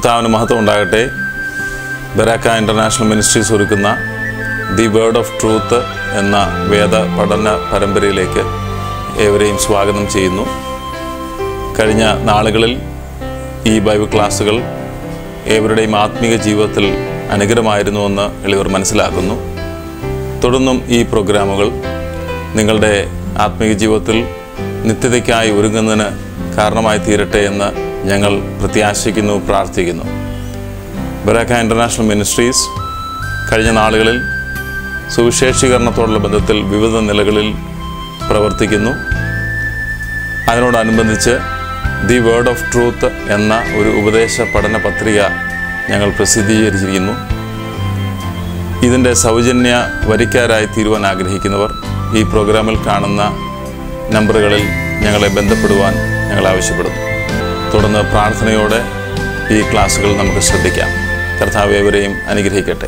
കർത്താവിന് മഹത്വം ഉണ്ടാകട്ടെ ബരാക്ക ഇൻ്റർനാഷണൽ മിനിസ്ട്രീസ് ഒരുക്കുന്ന ദി വേർഡ് ഓഫ് ട്രൂത്ത് എന്ന വേദ പഠന പരമ്പരയിലേക്ക് ഏവരെയും സ്വാഗതം ചെയ്യുന്നു കഴിഞ്ഞ നാളുകളിൽ ഈ ബൈബിൾ ക്ലാസ്സുകൾ ഏവരുടെയും ആത്മീക ജീവിതത്തിൽ അനുഗ്രഹമായിരുന്നുവെന്ന് എളിവർ മനസ്സിലാക്കുന്നു തുടർന്നും ഈ പ്രോഗ്രാമുകൾ നിങ്ങളുടെ ആത്മീയ ജീവിതത്തിൽ നിത്യതയ്ക്കായി ഒരുങ്ങുന്നതിന് കാരണമായി തീരട്ടെ എന്ന് ഞങ്ങൾ പ്രത്യാശിക്കുന്നു പ്രാർത്ഥിക്കുന്നു ബറാക്ക ഇൻ്റർനാഷണൽ മിനിസ്ട്രീസ് കഴിഞ്ഞ നാളുകളിൽ സുവിശേഷീകരണത്തോടുള്ള ബന്ധത്തിൽ വിവിധ നിലകളിൽ പ്രവർത്തിക്കുന്നു അതിനോടനുബന്ധിച്ച് ദി വേർഡ് ഓഫ് ട്രൂത്ത് എന്ന ഒരു ഉപദേശ പഠന പത്രിക ഞങ്ങൾ പ്രസിദ്ധീകരിച്ചിരിക്കുന്നു ഇതിൻ്റെ സൗജന്യ വരിക്കാരായി തീരുവാൻ ആഗ്രഹിക്കുന്നവർ ഈ പ്രോഗ്രാമിൽ കാണുന്ന നമ്പറുകളിൽ ഞങ്ങളെ ബന്ധപ്പെടുവാൻ ഞങ്ങൾ ആവശ്യപ്പെടുന്നു തുടർന്ന് പ്രാർത്ഥനയോടെ ഈ ക്ലാസ്സുകൾ നമുക്ക് ശ്രദ്ധിക്കാം കർത്താവ് ഏവരെയും അനുഗ്രഹിക്കട്ടെ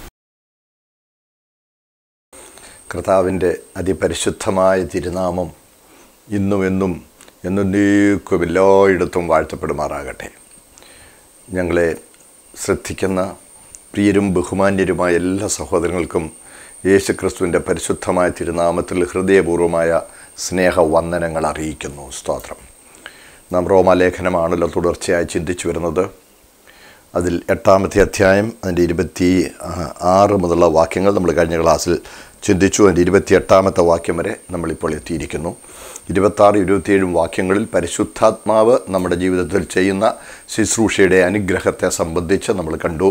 കർത്താവിൻ്റെ അതിപരിശുദ്ധമായ തിരുനാമം ഇന്നും എന്നും എന്നേക്കും എല്ലായിടത്തും വാഴ്ത്തപ്പെടുമാറാകട്ടെ ഞങ്ങളെ ശ്രദ്ധിക്കുന്ന പ്രിയരും ബഹുമാന്യരുമായ എല്ലാ സഹോദരങ്ങൾക്കും യേശുക്രിസ്തുവിൻ്റെ പരിശുദ്ധമായ തിരുനാമത്തിൽ ഹൃദയപൂർവമായ സ്നേഹവന്ദനങ്ങൾ അറിയിക്കുന്നു സ്തോത്രം നാം റോമാലേഖനമാണല്ലോ തുടർച്ചയായി ചിന്തിച്ചു വരുന്നത് അതിൽ എട്ടാമത്തെ അധ്യായം അതിൻ്റെ ഇരുപത്തി ആറ് മുതലുള്ള വാക്യങ്ങൾ നമ്മൾ കഴിഞ്ഞ ക്ലാസ്സിൽ ചിന്തിച്ചു അതിൻ്റെ ഇരുപത്തി എട്ടാമത്തെ വാക്യം വരെ നമ്മളിപ്പോൾ എത്തിയിരിക്കുന്നു ഇരുപത്താറ് ഇരുപത്തിയേഴും വാക്യങ്ങളിൽ പരിശുദ്ധാത്മാവ് നമ്മുടെ ജീവിതത്തിൽ ചെയ്യുന്ന ശുശ്രൂഷയുടെ അനുഗ്രഹത്തെ സംബന്ധിച്ച് നമ്മൾ കണ്ടു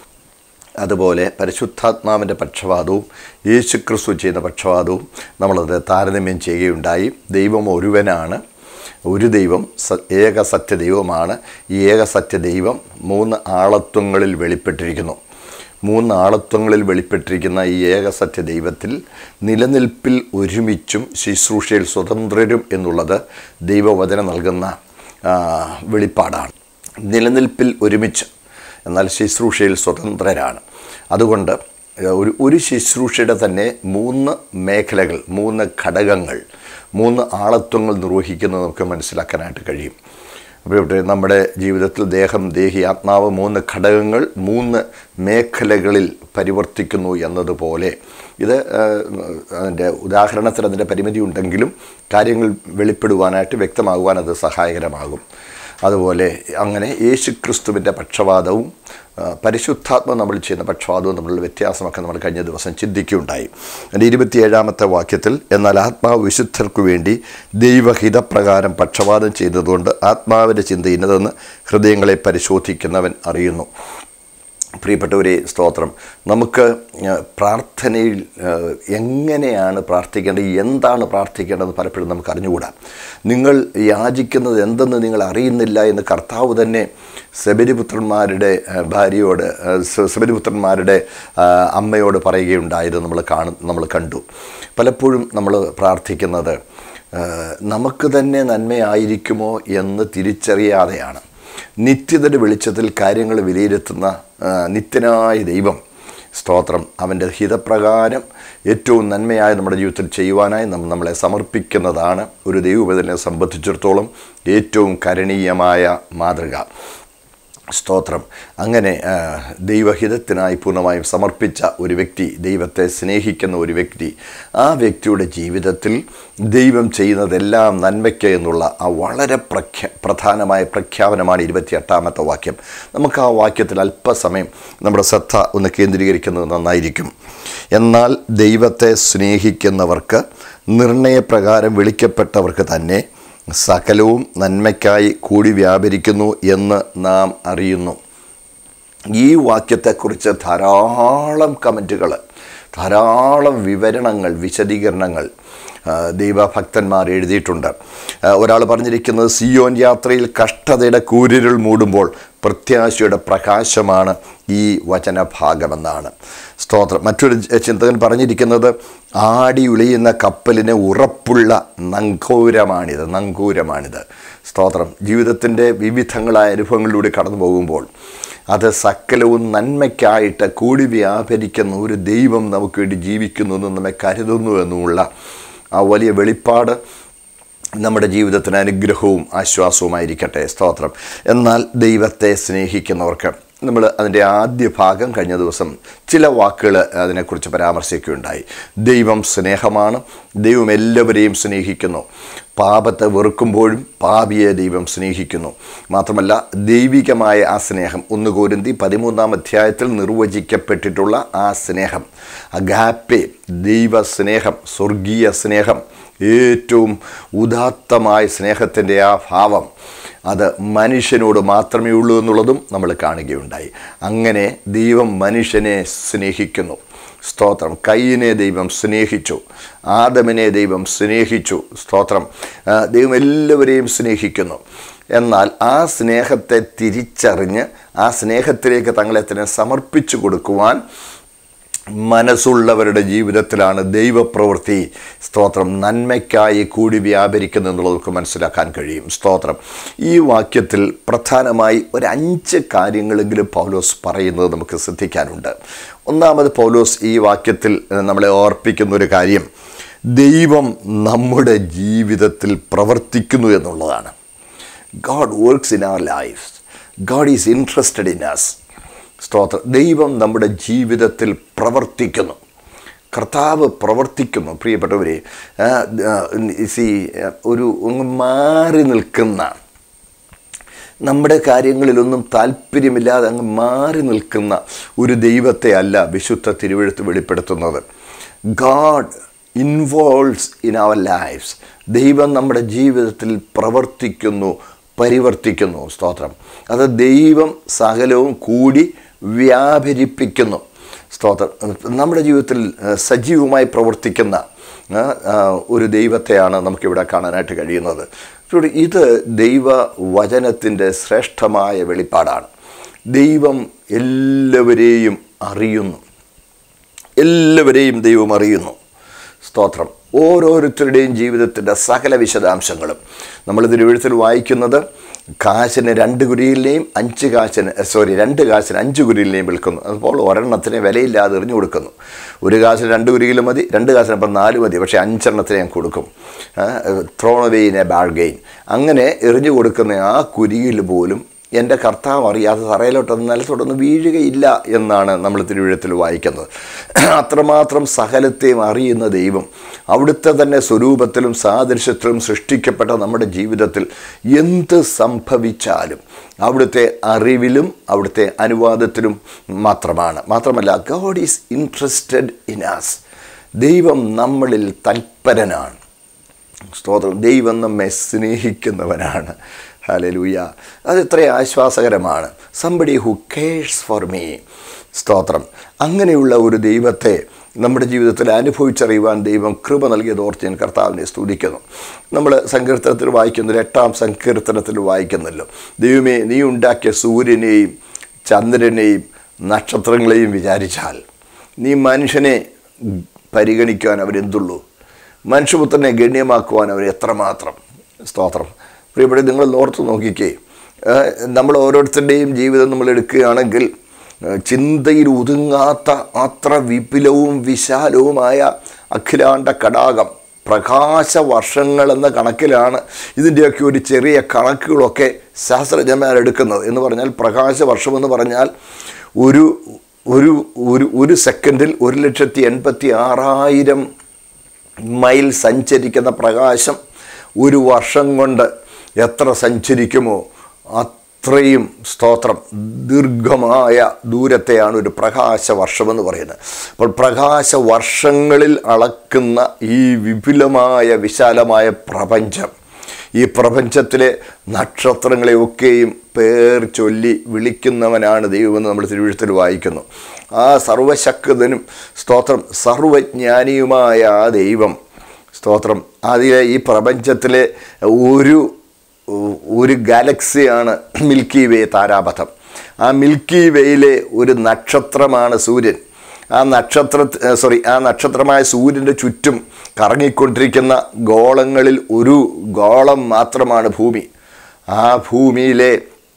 അതുപോലെ പരിശുദ്ധാത്മാവിൻ്റെ പക്ഷപാതവും യേശുക്രിസ്തു ചെയ്യുന്ന പക്ഷപാതവും നമ്മളത് താരതമ്യം ചെയ്യുകയുണ്ടായി ദൈവം ഒരുവനാണ് ഒരു ദൈവം സ ഏക സത്യദൈവമാണ് ഈ ഏക സത്യദൈവം മൂന്ന് ആളത്വങ്ങളിൽ വെളിപ്പെട്ടിരിക്കുന്നു മൂന്ന് ആളത്വങ്ങളിൽ വെളിപ്പെട്ടിരിക്കുന്ന ഈ ഏക സത്യദൈവത്തിൽ നിലനിൽപ്പിൽ ഒരുമിച്ചും ശുശ്രൂഷയിൽ സ്വതന്ത്രരും എന്നുള്ളത് ദൈവവചനം നൽകുന്ന വെളിപ്പാടാണ് നിലനിൽപ്പിൽ ഒരുമിച്ച് എന്നാൽ ശുശ്രൂഷയിൽ സ്വതന്ത്രരാണ് അതുകൊണ്ട് ഒരു ഒരു ശുശ്രൂഷയുടെ തന്നെ മൂന്ന് മേഖലകൾ മൂന്ന് ഘടകങ്ങൾ മൂന്ന് ആളത്വങ്ങൾ നിർവഹിക്കുന്നത് നമുക്ക് മനസ്സിലാക്കാനായിട്ട് കഴിയും അപ്പോൾ ഇവിടെ നമ്മുടെ ജീവിതത്തിൽ ദേഹം ദേഹി ആത്മാവ് മൂന്ന് ഘടകങ്ങൾ മൂന്ന് മേഖലകളിൽ പരിവർത്തിക്കുന്നു എന്നതുപോലെ ഇത് അതിൻ്റെ ഉദാഹരണത്തിന് അതിൻ്റെ പരിമിതി ഉണ്ടെങ്കിലും കാര്യങ്ങൾ വെളിപ്പെടുവാനായിട്ട് വ്യക്തമാകുവാൻ അത് സഹായകരമാകും അതുപോലെ അങ്ങനെ യേശു ക്രിസ്തുവിൻ്റെ പക്ഷപാതവും പരിശുദ്ധാത്മ നമ്മൾ ചെയ്യുന്ന പക്ഷപാതവും തമ്മിലുള്ള വ്യത്യാസമൊക്കെ നമ്മൾ കഴിഞ്ഞ ദിവസം ചിന്തിക്കുകയുണ്ടായി എൻ്റെ ഇരുപത്തിയേഴാമത്തെ വാക്യത്തിൽ എന്നാൽ ആത്മാവ് വിശുദ്ധർക്കു വേണ്ടി ദൈവഹിതപ്രകാരം പക്ഷപാതം ചെയ്തതുകൊണ്ട് ആത്മാവിൻ്റെ ചിന്ത ഇന്നതെന്ന് ഹൃദയങ്ങളെ പരിശോധിക്കുന്നവൻ അറിയുന്നു പ്രിയപ്പെട്ടവരെ സ്തോത്രം നമുക്ക് പ്രാർത്ഥനയിൽ എങ്ങനെയാണ് പ്രാർത്ഥിക്കേണ്ടത് എന്താണ് പ്രാർത്ഥിക്കേണ്ടതെന്ന് പലപ്പോഴും നമുക്ക് അറിഞ്ഞുകൂടാ നിങ്ങൾ യാചിക്കുന്നത് എന്തെന്ന് നിങ്ങൾ അറിയുന്നില്ല എന്ന് കർത്താവ് തന്നെ ശബരിപുത്രന്മാരുടെ ഭാര്യയോട് ശബരിപുത്രന്മാരുടെ അമ്മയോട് പറയുകയുണ്ടായത് നമ്മൾ കാണു നമ്മൾ കണ്ടു പലപ്പോഴും നമ്മൾ പ്രാർത്ഥിക്കുന്നത് നമുക്ക് തന്നെ നന്മയായിരിക്കുമോ എന്ന് തിരിച്ചറിയാതെയാണ് നിത്യതയുടെ വെളിച്ചത്തിൽ കാര്യങ്ങൾ വിലയിരുത്തുന്ന നിത്യനായ ദൈവം സ്തോത്രം അവൻ്റെ ഹിതപ്രകാരം ഏറ്റവും നന്മയായ നമ്മുടെ ജീവിതത്തിൽ ചെയ്യുവാനായി നമ്മൾ നമ്മളെ സമർപ്പിക്കുന്നതാണ് ഒരു ദൈവബദലിനെ സംബന്ധിച്ചിടത്തോളം ഏറ്റവും കരണീയമായ മാതൃക സ്തോത്രം അങ്ങനെ ദൈവഹിതത്തിനായി പൂർണ്ണമായും സമർപ്പിച്ച ഒരു വ്യക്തി ദൈവത്തെ സ്നേഹിക്കുന്ന ഒരു വ്യക്തി ആ വ്യക്തിയുടെ ജീവിതത്തിൽ ദൈവം ചെയ്യുന്നതെല്ലാം നന്മയ്ക്ക് എന്നുള്ള ആ വളരെ പ്രഖ്യാ പ്രധാനമായ പ്രഖ്യാപനമാണ് ഇരുപത്തിയെട്ടാമത്തെ വാക്യം നമുക്ക് ആ വാക്യത്തിൽ അല്പസമയം നമ്മുടെ ശ്രദ്ധ ഒന്ന് കേന്ദ്രീകരിക്കുന്നത് നന്നായിരിക്കും എന്നാൽ ദൈവത്തെ സ്നേഹിക്കുന്നവർക്ക് നിർണയപ്രകാരം വിളിക്കപ്പെട്ടവർക്ക് തന്നെ സകലവും നന്മയ്ക്കായി കൂടി വ്യാപരിക്കുന്നു എന്ന് നാം അറിയുന്നു ഈ വാക്യത്തെക്കുറിച്ച് ധാരാളം കമൻറ്റുകൾ ധാരാളം വിവരണങ്ങൾ വിശദീകരണങ്ങൾ ദൈവഭക്തന്മാർ എഴുതിയിട്ടുണ്ട് ഒരാൾ പറഞ്ഞിരിക്കുന്നത് സിയോൻ യാത്രയിൽ കഷ്ടതയുടെ കൂരിരുൾ മൂടുമ്പോൾ പ്രത്യാശയുടെ പ്രകാശമാണ് ഈ വചനഭാഗമെന്നാണ് സ്തോത്രം മറ്റൊരു ചിന്തകൻ പറഞ്ഞിരിക്കുന്നത് ആടി ഉലയുന്ന കപ്പലിന് ഉറപ്പുള്ള നങ്കൂരമാണിത് നങ്കൂരമാണിത് സ്തോത്രം ജീവിതത്തിൻ്റെ വിവിധങ്ങളായ അനുഭവങ്ങളിലൂടെ കടന്നു പോകുമ്പോൾ അത് സകലവും നന്മയ്ക്കായിട്ട് കൂടി വ്യാപരിക്കുന്ന ഒരു ദൈവം നമുക്ക് വേണ്ടി ജീവിക്കുന്നു എന്ന് നമ്മെ കരുതുന്നു എന്നുമുള്ള ആ വലിയ വെളിപ്പാട് നമ്മുടെ ജീവിതത്തിന് അനുഗ്രഹവും ആശ്വാസവുമായിരിക്കട്ടെ സ്തോത്രം എന്നാൽ ദൈവത്തെ സ്നേഹിക്കുന്നവർക്ക് നമ്മൾ അതിൻ്റെ ആദ്യ ഭാഗം കഴിഞ്ഞ ദിവസം ചില വാക്കുകൾ അതിനെക്കുറിച്ച് പരാമർശിക്കുകയുണ്ടായി ദൈവം സ്നേഹമാണ് ദൈവം എല്ലാവരെയും സ്നേഹിക്കുന്നു പാപത്തെ വെറുക്കുമ്പോഴും പാപിയെ ദൈവം സ്നേഹിക്കുന്നു മാത്രമല്ല ദൈവികമായ ആ സ്നേഹം ഒന്ന് കോരിന്തി പതിമൂന്നാം അധ്യായത്തിൽ നിർവചിക്കപ്പെട്ടിട്ടുള്ള ആ സ്നേഹം അഗാപ്പെ ദൈവ സ്നേഹം സ്വർഗീയ സ്നേഹം ഏറ്റവും ഉദാത്തമായ സ്നേഹത്തിൻ്റെ ആ ഭാവം അത് മനുഷ്യനോട് മാത്രമേ ഉള്ളൂ എന്നുള്ളതും നമ്മൾ കാണുകയുണ്ടായി അങ്ങനെ ദൈവം മനുഷ്യനെ സ്നേഹിക്കുന്നു സ്തോത്രം കയ്യിനെ ദൈവം സ്നേഹിച്ചു ആദമിനെ ദൈവം സ്നേഹിച്ചു സ്തോത്രം ആ, ദൈവം എല്ലാവരെയും സ്നേഹിക്കുന്നു എന്നാൽ ആ സ്നേഹത്തെ തിരിച്ചറിഞ്ഞ് ആ സ്നേഹത്തിലേക്ക് തങ്ങളെ തന്നെ സമർപ്പിച്ചു കൊടുക്കുവാൻ മനസ്സുള്ളവരുടെ ജീവിതത്തിലാണ് ദൈവപ്രവൃത്തി സ്തോത്രം നന്മയ്ക്കായി കൂടി വ്യാപരിക്കുന്നു എന്നുള്ളത് നമുക്ക് മനസ്സിലാക്കാൻ കഴിയും സ്തോത്രം ഈ വാക്യത്തിൽ പ്രധാനമായി ഒരു അഞ്ച് കാര്യങ്ങളെങ്കിലും പൗലോസ് പറയുന്നത് നമുക്ക് ശ്രദ്ധിക്കാനുണ്ട് ഒന്നാമത് പൗലോസ് ഈ വാക്യത്തിൽ ഏഹ്, നമ്മളെ ഓർപ്പിക്കുന്ന ഒരു കാര്യം ദൈവം നമ്മുടെ ജീവിതത്തിൽ പ്രവർത്തിക്കുന്നു എന്നുള്ളതാണ് God works in our life God is interested in us സ്തോത്രം ദൈവം നമ്മുടെ ജീവിതത്തിൽ പ്രവർത്തിക്കുന്നു കർത്താവ് പ്രവർത്തിക്കുന്നു പ്രിയപ്പെട്ടവരെ ആ, ആ, സി ഒരു ഒന്ന് മാറി നിൽക്കുന്ന നമ്മുടെ കാര്യങ്ങളിലൊന്നും താല്പര്യമില്ലാതെ അങ്ങ് മാറി നിൽക്കുന്ന ഒരു ദൈവത്തെ അല്ല വിശുദ്ധ തിരുവഴുത്ത് വെളിപ്പെടുത്തുന്നത് God involves in our lifes ദൈവം നമ്മുടെ ജീവിതത്തിൽ പ്രവർത്തിക്കുന്നു പരിവർത്തിക്കുന്നു സ്തോത്രം അത് ദൈവം സകലവും കൂടി വ്യാപരിപ്പിക്കുന്നു സ്തോത്രം നമ്മുടെ ജീവിതത്തിൽ ഏഹ്, സജീവമായി പ്രവർത്തിക്കുന്ന ആ, ആ, ഒരു ദൈവത്തെയാണ് നമുക്കിവിടെ കാണാനായിട്ട് കഴിയുന്നത് ഇവിടെ ഇത് ദൈവ വചനത്തിൻ്റെ ശ്രേഷ്ഠമായ വെളിപ്പാടാണ് ദൈവം എല്ലാവരെയും അറിയുന്നു എല്ലാവരെയും ദൈവം അറിയുന്നു സ്തോത്രം ഓരോരുത്തരുടെയും ജീവിതത്തിൻ്റെ സകല വിശദാംശങ്ങളും നമ്മൾ തിരുവഴുത്തിൽ വായിക്കുന്നത് കാശിന് രണ്ട് കുരിയിലെയും അഞ്ച് കാശിന് സോറി രണ്ട് കാശിന് അഞ്ച് കുരിയിലെയും വിൽക്കുന്നു അപ്പോൾ ഒരെണ്ണത്തിന് വിലയില്ലാതെ എറിഞ്ഞു കൊടുക്കുന്നു ഒരു കാശിന് രണ്ട് കുരിയിൽ മതി രണ്ട് കാശിന് അപ്പം നാല് മതി പക്ഷേ അഞ്ചെണ്ണത്തിന് ഞാൻ കൊടുക്കും thrown away in a bargain അങ്ങനെ എറിഞ്ഞു കൊടുക്കുന്ന ആ കുരിയിൽ പോലും എൻ്റെ കർത്താവ് അറിയാതെ തറയിലോട്ടൊന്നും നിലത്തോട്ടൊന്നും വീഴുകയില്ല എന്നാണ് നമ്മൾ തിരുവഴുത്തിൽ വായിക്കുന്നത് അത്രമാത്രം സകലത്തെയും അറിയുന്ന ദൈവം അവിടുത്തെ തന്നെ സ്വരൂപത്തിലും സാദൃശ്യത്തിലും സൃഷ്ടിക്കപ്പെട്ട നമ്മുടെ ജീവിതത്തിൽ എന്ത് സംഭവിച്ചാലും അവിടുത്തെ അറിവിലും അവിടുത്തെ അനുവാദത്തിലും മാത്രമാണ് മാത്രമല്ല God is interested in us ദൈവം നമ്മളിൽ തൽപരനാണ് സ്തോത്രം ദൈവം നമ്മെ സ്നേഹിക്കുന്നവനാണ് ഹലലൂയ അത് ഇത്ര ആശ്വാസകരമാണ് somebody who cares for me സ്തോത്രം അങ്ങനെയുള്ള ഒരു ദൈവത്തെ നമ്മുടെ ജീവിതത്തിൽ അനുഭവിച്ചറിയുവാൻ ദൈവം കൃപ നൽകിയത് ഓർത്ത് ഞാൻ കർത്താവിനെ സ്തുതിക്കുന്നു നമ്മൾ സങ്കീർത്തനത്തിൽ വായിക്കുന്നില്ല എട്ടാം സങ്കീർത്തനത്തിൽ വായിക്കുന്നല്ലോ ദൈവമേ നീ ഉണ്ടാക്കിയ സൂര്യനെയും ചന്ദ്രനെയും നക്ഷത്രങ്ങളെയും വിചാരിച്ചാൽ നീ മനുഷ്യനെ പരിഗണിക്കാൻ അവരെന്തുള്ളൂ മനുഷ്യപുത്രനെ ഗണ്യമാക്കുവാൻ അവർ എത്രമാത്രം സ്തോത്രം പ്രിയപ്പെട്ട നിങ്ങൾ ഓർത്ത് നോക്കിക്കേ ഏഹ് നമ്മൾ ഓരോരുത്തരുടെയും ജീവിതം നമ്മൾ എടുക്കുകയാണെങ്കിൽ ഏഹ് ചിന്തയിൽ ഒതുങ്ങാത്ത അത്ര വിപുലവും വിശാലവുമായ അഖിലാണ്ട കടാകം പ്രകാശ വർഷങ്ങൾ എന്ന കണക്കിലാണ് ഇതിൻ്റെയൊക്കെ ഒരു ചെറിയ കണക്കുകളൊക്കെ ശാസ്ത്രജ്ഞന്മാരെടുക്കുന്നത് എന്ന് പറഞ്ഞാൽ പ്രകാശ വർഷമെന്ന് പറഞ്ഞാൽ ഒരു ഒരു ഒരു ഒരു സെക്കൻഡിൽ ഒരു ലക്ഷത്തി എൺപത്തി ആറായിരം മൈൽ സഞ്ചരിക്കുന്ന പ്രകാശം ഒരു വർഷം കൊണ്ട് എത്ര സഞ്ചരിക്കുമോ അത്രയും സ്തോത്രം ദീർഘമായ ദൂരത്തെയാണ് ഒരു പ്രകാശ വർഷമെന്ന് പറയുന്നത് അപ്പോൾ പ്രകാശ വർഷങ്ങളിൽ അളക്കുന്ന ഈ വിപുലമായ വിശാലമായ പ്രപഞ്ചം ഈ പ്രപഞ്ചത്തിലെ നക്ഷത്രങ്ങളെയൊക്കെയും പേർ ചൊല്ലി വിളിക്കുന്നവനാണ് ദൈവമെന്ന് നമ്മൾ തിരുവഴുത്തിൽ വായിക്കുന്നു ആ സർവശക്തനും സ്തോത്രം സർവജ്ഞാനിയുമായ ആ ദൈവം സ്തോത്രം അതിലെ ഈ പ്രപഞ്ചത്തിലെ ഒരു ഒരു ഗാലക്സിയാണ് മിൽക്കി വേ താരാപഥം ആ മിൽക്കി വേയിലെ ഒരു നക്ഷത്രമാണ് സൂര്യൻ ആ നക്ഷത്ര സോറി ആ നക്ഷത്രമായ സൂര്യൻ്റെ ചുറ്റും കറങ്ങിക്കൊണ്ടിരിക്കുന്ന ഗോളങ്ങളിൽ ഒരു ഗോളം മാത്രമാണ് ഭൂമി ആ ഭൂമിയിലെ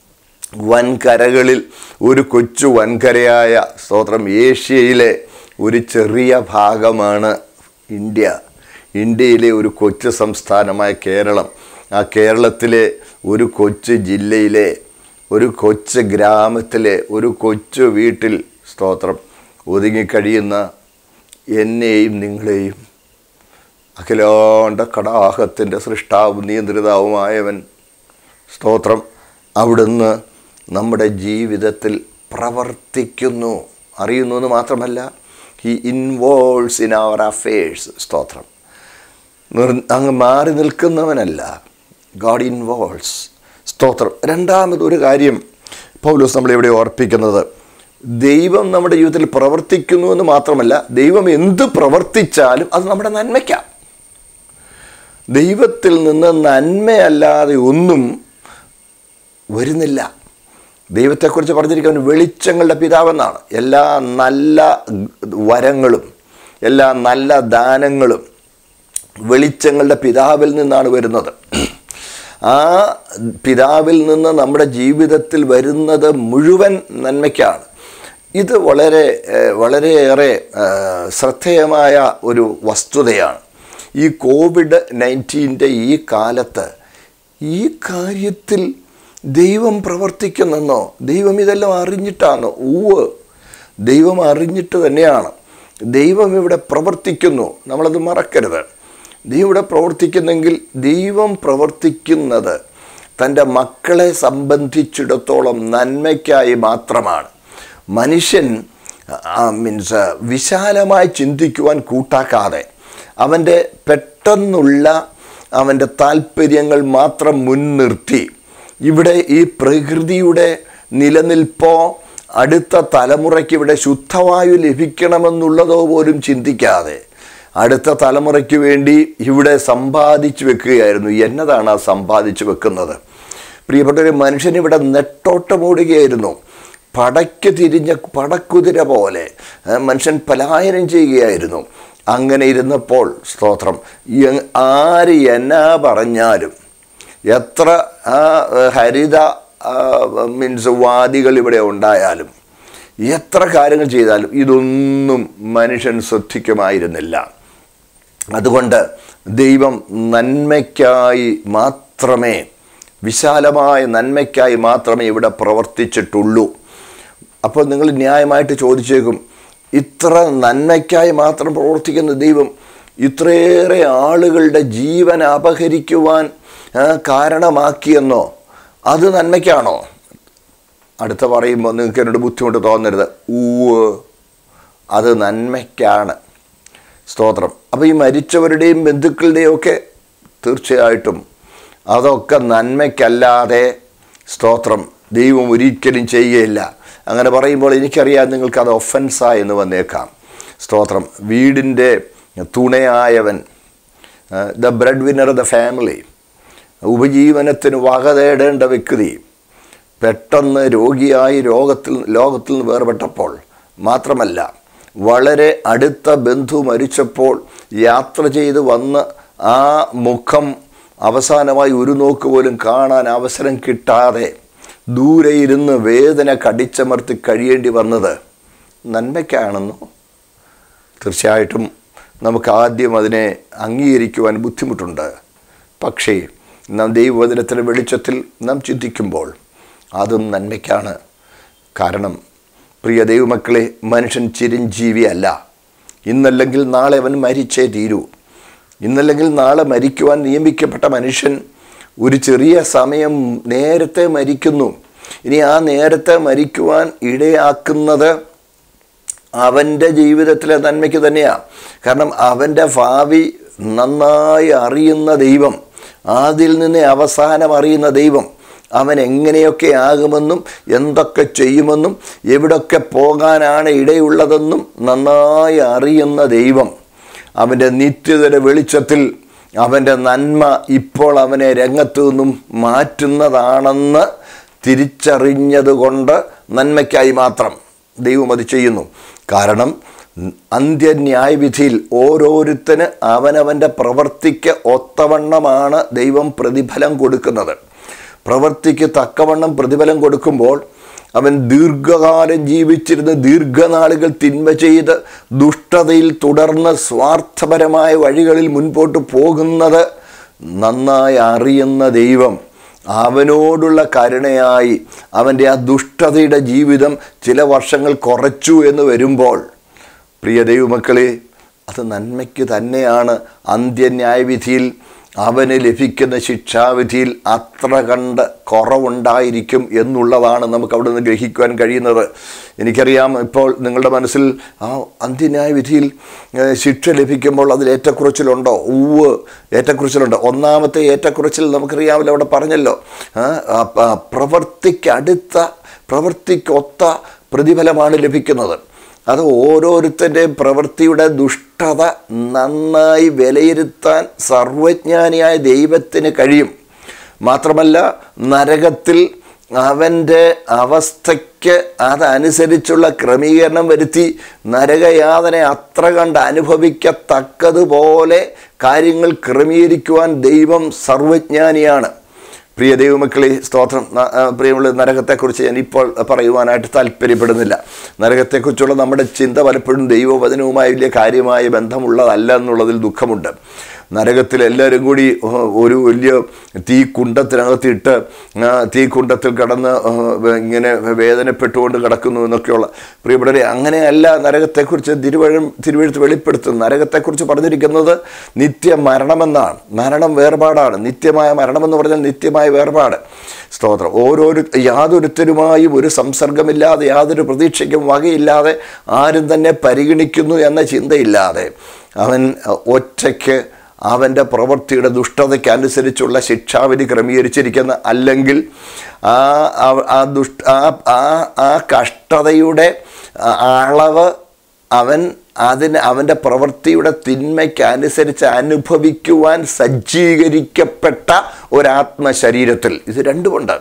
വൻകരകളിൽ ഒരു കൊച്ചു വൻകരയായ സ്തോത്രം ഏഷ്യയിലെ ഒരു ചെറിയ ഭാഗമാണ് ഇന്ത്യ ഇന്ത്യയിലെ ഒരു കൊച്ചു സംസ്ഥാനമായ കേരളം ആ കേരളത്തിലെ ഒരു കൊച്ചു ജില്ലയിലെ ഒരു കൊച്ചു ഗ്രാമത്തിലെ ഒരു കൊച്ചു വീട്ടിൽ സ്തോത്രം ഒതുങ്ങിക്കഴിയുന്ന എന്നെയും നിങ്ങളെയും അഖിലാണ്ട കടാഹത്തിൻ്റെ സൃഷ്ടാവും നിയന്ത്രിതാവുമായവൻ സ്തോത്രം അവിടുന്ന് നമ്മുടെ ജീവിതത്തിൽ പ്രവർത്തിക്കുന്നു അറിയുന്നു എന്ന് മാത്രമല്ല he involves in our affairs സ്തോത്രം നിർ- അങ്ങ് മാറി നിൽക്കുന്നവനല്ല ഗാഡ് ഇൻവോൾവ്സ് സ്തോത്രം രണ്ടാമതൊരു കാര്യം പൗലോസ് നമ്മളിവിടെ ഓർപ്പിക്കുന്നത് ദൈവം നമ്മുടെ ജീവിതത്തിൽ പ്രവർത്തിക്കുന്നു എന്ന് മാത്രമല്ല ദൈവം എന്ത് പ്രവർത്തിച്ചാലും അത് നമ്മുടെ നന്മയ്ക്കാണ് ദൈവത്തിൽ നിന്ന് നന്മയല്ലാതെ ഒന്നും വരുന്നില്ല ദൈവത്തെക്കുറിച്ച് പറഞ്ഞിരിക്കുന്നത് വെളിച്ചങ്ങളുടെ പിതാവെന്നാണ് എല്ലാ നല്ല വരങ്ങളും എല്ലാ നല്ല ദാനങ്ങളും വെളിച്ചങ്ങളുടെ പിതാവിൽ നിന്നാണ് വരുന്നത് ആ പിതാവിൽ നിന്ന് നമ്മുടെ ജീവിതത്തിൽ വരുന്നത് മുഴുവൻ നന്മയ്ക്കാണ് ഇത് വളരെ ഏഹ്, വളരെയേറെ ഏഹ്, ശ്രദ്ധേയമായ ഒരു വസ്തുതയാണ് ഈ കോവിഡ് നയൻറ്റീൻ്റെ ഈ കാലത്ത് ഈ കാര്യത്തിൽ ദൈവം പ്രവർത്തിക്കുന്നെന്നോ ദൈവം ഇതെല്ലാം അറിഞ്ഞിട്ടാണോ ഊവ് ദൈവം അറിഞ്ഞിട്ട് തന്നെയാണ് ദൈവം ഇവിടെ പ്രവർത്തിക്കുന്നു നമ്മളത് മറക്കരുത് ദൈവം ഇവിടെ പ്രവർത്തിക്കുന്നെങ്കിൽ ദൈവം പ്രവർത്തിക്കുന്നത് തൻ്റെ മക്കളെ സംബന്ധിച്ചിടത്തോളം നന്മയ്ക്കായി മാത്രമാണ് മനുഷ്യൻ മീൻസ് വിശാലമായി ചിന്തിക്കുവാൻ കൂട്ടാക്കാതെ അവൻ്റെ പെട്ടെന്നുള്ള അവൻ്റെ താല്പര്യങ്ങൾ മാത്രം മുൻനിർത്തി ഇവിടെ ഈ പ്രകൃതിയുടെ നിലനിൽപ്പോ അടുത്ത തലമുറയ്ക്ക് ഇവിടെ ശുദ്ധവായു ലഭിക്കണമെന്നുള്ളതോ പോലും ചിന്തിക്കാതെ അടുത്ത തലമുറയ്ക്ക് വേണ്ടി ഇവിടെ സമ്പാദിച്ചു വെക്കുകയായിരുന്നു എന്നതാണ് ആ സമ്പാദിച്ചു വെക്കുന്നത് പ്രിയപ്പെട്ട മനുഷ്യൻ ഇവിടെ നെട്ടോട്ടമോടുകയായിരുന്നു പടയ്ക്ക് തിരിഞ്ഞ പടക്കുതിര പോലെ ആ, മനുഷ്യൻ പലായനം ചെയ്യുകയായിരുന്നു അങ്ങനെ ഇരുന്നപ്പോൾ സ്തോത്രം ഈ- ആര് എന്നാ പറഞ്ഞാലും എത്ര ആ, ഹരിത മീൻസ് വാദികൾ ഇവിടെ ഉണ്ടായാലും എത്ര കാര്യങ്ങൾ ചെയ്താലും ഇതൊന്നും മനുഷ്യൻ ശ്രദ്ധിക്കുമായിരുന്നില്ല അതുകൊണ്ട് ദൈവം നന്മയ്ക്കായി മാത്രമേ വിശാലമായ നന്മയ്ക്കായി മാത്രമേ ഇവിടെ പ്രവർത്തിച്ചിട്ടുള്ളൂ അപ്പോൾ നിങ്ങൾ ന്യായമായിട്ട് ചോദിച്ചേക്കും ഇത്ര നന്മയ്ക്കായി മാത്രം പ്രവർത്തിക്കുന്ന ദൈവം ഇത്രയേറെ ആളുകളുടെ ജീവൻ അപഹരിക്കുവാൻ ആ, കാരണമാക്കിയെന്നോ അത് നന്മയ്ക്കാണോ അടുത്ത പറയുമ്പോൾ നിങ്ങൾക്ക് എന്നോട് ബുദ്ധിമുട്ട് തോന്നരുത് ഊവ് അത് നന്മയ്ക്കാണ് സ്തോത്രം അപ്പോൾ ഈ മരിച്ചവരുടെയും ബന്ധുക്കളുടെയും ഒക്കെ തീർച്ചയായിട്ടും അതൊക്കെ നന്മയ്ക്കല്ലാതെ സ്തോത്രം ദൈവം ഒരിക്കലും ചെയ്യുകയില്ല അങ്ങനെ പറയുമ്പോൾ എനിക്കറിയാം നിങ്ങൾക്ക് അത് ഒഫൻസായി എന്ന് വന്നേക്കാം സ്തോത്രം വീടിൻ്റെ തുണയായവൻ the breadwinner of the family ഉപജീവനത്തിന് വക തേടേണ്ട വ്യക്തി പെട്ടെന്ന് രോഗിയായി രോഗത്തിൽ ലോകത്തിൽ നിന്ന് വേർപെട്ടപ്പോൾ മാത്രമല്ല വളരെ അടുത്ത ബന്ധു മരിച്ചപ്പോൾ യാത്ര ചെയ്ത് വന്ന് ആ മുഖം അവസാനമായി ഒരു നോക്ക് പോലും കാണാൻ അവസരം കിട്ടാതെ ദൂരെ ഇരുന്ന് വേദന കടിച്ചമർത്തി കഴിയേണ്ടി വന്നത് നന്മയ്ക്കാണെന്നോ തീർച്ചയായിട്ടും നമുക്ക് ആദ്യം അതിനെ അംഗീകരിക്കുവാൻ ബുദ്ധിമുട്ടുണ്ട് പക്ഷേ നാം ദൈവവചനത്തിൻ്റെ വെളിച്ചത്തിൽ നാം ചിന്തിക്കുമ്പോൾ അതും നന്മയ്ക്കാണ് കാരണം പ്രിയ ദൈവമക്കളെ മനുഷ്യൻ ചിരഞ്ജീവിയല്ല ഇന്നല്ലെങ്കിൽ നാളെ അവൻ മരിച്ചേ തീരൂ ഇന്നല്ലെങ്കിൽ നാളെ മരിക്കുവാൻ നിയമിക്കപ്പെട്ട മനുഷ്യൻ ഒരു ചെറിയ സമയം നേരത്തെ മരിക്കുന്നു ഇനി ആ നേരത്തെ മരിക്കുവാൻ ഇടയാക്കുന്നത് അവൻ്റെ ജീവിതത്തിലെ നന്മയ്ക്ക് തന്നെയാണ് കാരണം അവൻ്റെ ഭാവി നന്നായി അറിയുന്ന ദൈവം അതിൽ നിന്ന് അവസാനം അറിയുന്ന ദൈവം അവൻ എങ്ങനെയൊക്കെ ആകുമെന്നും എന്തൊക്കെ ചെയ്യുമെന്നും എവിടൊക്കെ പോകാനാണ് ഇടയുള്ളതെന്നും നന്നായി അറിയുന്ന ദൈവം അവൻ്റെ നിത്യതയുടെ വെളിച്ചത്തിൽ അവൻ്റെ നന്മ ഇപ്പോൾ അവനെ രംഗത്തു നിന്നും മാറ്റുന്നതാണെന്ന് തിരിച്ചറിഞ്ഞതുകൊണ്ട് നന്മയ്ക്കായി മാത്രം ദൈവം അത് ചെയ്യുന്നു കാരണം അന്ത്യന്യായവിധിയിൽ ഓരോരുത്തന് അവനവൻ്റെ പ്രവൃത്തിക്ക് ഒത്തവണ്ണമാണ് ദൈവം പ്രതിഫലം കൊടുക്കുന്നത് പ്രവൃത്തിക്ക് തക്കവണ്ണം പ്രതിഫലം കൊടുക്കുമ്പോൾ അവൻ ദീർഘകാലം ജീവിച്ചിരുന്ന് ദീർഘനാളുകൾ തിന്മ ചെയ്ത് ദുഷ്ടതയിൽ തുടർന്ന് സ്വാർത്ഥപരമായ വഴികളിൽ മുൻപോട്ട് പോകുന്നത് നന്നായി അറിയുന്ന ദൈവം അവനോടുള്ള കരുണയായി അവൻ്റെ ആ ദുഷ്ടതയുടെ ജീവിതം ചില വർഷങ്ങൾ കുറച്ചു എന്ന് വരുമ്പോൾ പ്രിയ ദൈവമക്കളെ അത് നന്മയ്ക്ക് തന്നെയാണ് അന്ത്യന്യായവിധിയിൽ അവന് ലഭിക്കുന്ന ശിക്ഷാവിധിയിൽ അത്ര കണ്ട് കുറവുണ്ടായിരിക്കും എന്നുള്ളതാണ് നമുക്ക് അവിടെ നിന്ന് ഗ്രഹിക്കുവാൻ കഴിയുന്നത് എനിക്കറിയാം ഇപ്പോൾ നിങ്ങളുടെ മനസ്സിൽ ആ അന്ത്യന്യായ വിധിയിൽ ഏഹ്, ശിക്ഷ ലഭിക്കുമ്പോൾ അതിൽ ഏറ്റക്കുറച്ചിലുണ്ടോ ഉവ് ഏറ്റക്കുറച്ചിലുണ്ട് ഒന്നാമത്തെ ഏറ്റക്കുറച്ചിൽ നമുക്കറിയാമല്ലോ അവിടെ പറഞ്ഞല്ലോ ആ, ആ, പ- പ്രവൃത്തിക്കടുത്ത പ്രവൃത്തിക്കൊത്ത പ്രതിഫലമാണ് ലഭിക്കുന്നത് അത് ഓരോരുത്തൻ്റെയും പ്രവൃത്തിയുടെ ദുഷ്ടത നന്നായി വിലയിരുത്താൻ സർവജ്ഞാനിയായ ദൈവത്തിന് കഴിയും മാത്രമല്ല നരകത്തിൽ അവൻ്റെ അവസ്ഥയ്ക്ക് അതനുസരിച്ചുള്ള ക്രമീകരണം വരുത്തി നരകയാതന അത്ര കണ്ട് അനുഭവിക്കത്തക്കതുപോലെ കാര്യങ്ങൾ ക്രമീകരിക്കുവാൻ ദൈവം സർവജ്ഞാനിയാണ് പ്രിയ ദൈവമക്കളെ സ്തോത്രം ന- ആ, പ്രിയമുള്ള നരകത്തെക്കുറിച്ച് ഞാൻ ഇപ്പോൾ പറയുവാനായിട്ട് താല്പര്യപ്പെടുന്നില്ല നരകത്തെക്കുറിച്ചുള്ള നമ്മുടെ ചിന്ത പലപ്പോഴും ദൈവവചനവുമായി വലിയ കാര്യമായ ബന്ധമുള്ളതല്ല എന്നുള്ളതിൽ ദുഃഖമുണ്ട് നരകത്തിൽ എല്ലാവരും കൂടി ഉഹ്, ഒരു വലിയ തീ കുണ്ടത്തിനകത്തിട്ട് ആ, തീ കുണ്ടത്തിൽ കിടന്ന് ഉഹ്, ഇങ്ങനെ വേദനപ്പെട്ടുകൊണ്ട് കിടക്കുന്നു എന്നൊക്കെയുള്ള പ്രിയപ്പെട്ടവരെ അങ്ങനെയല്ല നരകത്തെക്കുറിച്ച് തിരുവഴും തിരുവഴുത്ത് വെളിപ്പെടുത്തുന്നു നരകത്തെക്കുറിച്ച് പറഞ്ഞിരിക്കുന്നത് നിത്യ മരണമെന്നാണ് മരണം വേർപാടാണ് നിത്യമായ മരണമെന്ന് പറഞ്ഞാൽ നിത്യമായ വേർപാട് സ്തോത്രം ഓരോരു യാതൊരുത്തരുമായും ഒരു സംസർഗമില്ലാതെ യാതൊരു പ്രതീക്ഷയ്ക്കും വകയില്ലാതെ ആരും തന്നെ പരിഗണിക്കുന്നു എന്ന ചിന്തയില്ലാതെ അവൻ ഒറ്റയ്ക്ക് അവൻ്റെ പ്രവൃത്തിയുടെ ദുഷ്ടതയ്ക്ക് അനുസരിച്ചുള്ള ശിക്ഷാവിധി ക്രമീകരിച്ചിരിക്കുന്ന അല്ലെങ്കിൽ ആ ആ- ആ ദുഷ്ട ആ ആ ആ കഷ്ടതയുടെ ആ അളവ് അവൻ അതിന് അവൻ്റെ പ്രവൃത്തിയുടെ തിന്മയ്ക്ക് അനുസരിച്ച് അനുഭവിക്കുവാൻ സജ്ജീകരിക്കപ്പെട്ട ഒരാത്മശരീരത്തിൽ ഇത് രണ്ടുമുണ്ട്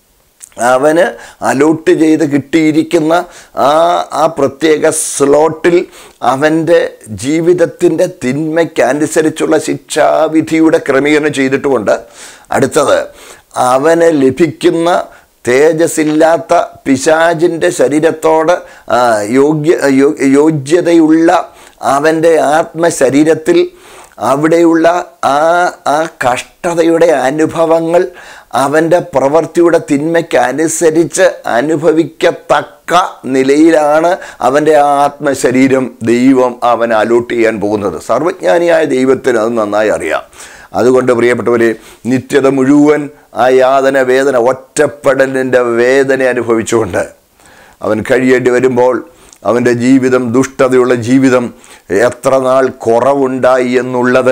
അവന് അലോട്ട് ചെയ്ത് കിട്ടിയിരിക്കുന്ന ആ ആ പ്രത്യേക സ്ലോട്ടിൽ അവൻ്റെ ജീവിതത്തിൻ്റെ തിന്മയ്ക്കനുസരിച്ചുള്ള ശിക്ഷാവിധിയുടെ ക്രമീകരണം ചെയ്തിട്ടുമുണ്ട് അടുത്തത് അവന് ലഭിക്കുന്ന തേജസ്സില്ലാത്ത പിശാചിൻ്റെ ശരീരത്തോട് ആ, യോഗ്യ യോ- യോഗ്യതയുള്ള അവൻ്റെ ആത്മശരീരത്തിൽ അവിടെയുള്ള ആ ആ കഷ്ടതയുടെ അനുഭവങ്ങൾ അവൻ്റെ പ്രവൃത്തിയുടെ തിന്മയ്ക്ക് അനുസരിച്ച് അനുഭവിക്കത്തക്ക നിലയിലാണ് അവൻ്റെ ആ ആത്മശരീരം ദൈവം അവൻ അലോട്ട് ചെയ്യാൻ പോകുന്നത് സർവജ്ഞാനിയായ ദൈവത്തിന് അത് നന്നായി അറിയാം അതുകൊണ്ട് പ്രിയപ്പെട്ടവരെ നിത്യത മുഴുവൻ ആ യാതന വേദന ഒറ്റപ്പെടലിൻ്റെ വേദന അനുഭവിച്ചുകൊണ്ട് അവൻ കഴിയേണ്ടി വരുമ്പോൾ അവൻ്റെ ജീവിതം ദുഷ്ടതയുള്ള ജീവിതം എത്ര നാൾ കുറവുണ്ടായി എന്നുള്ളത്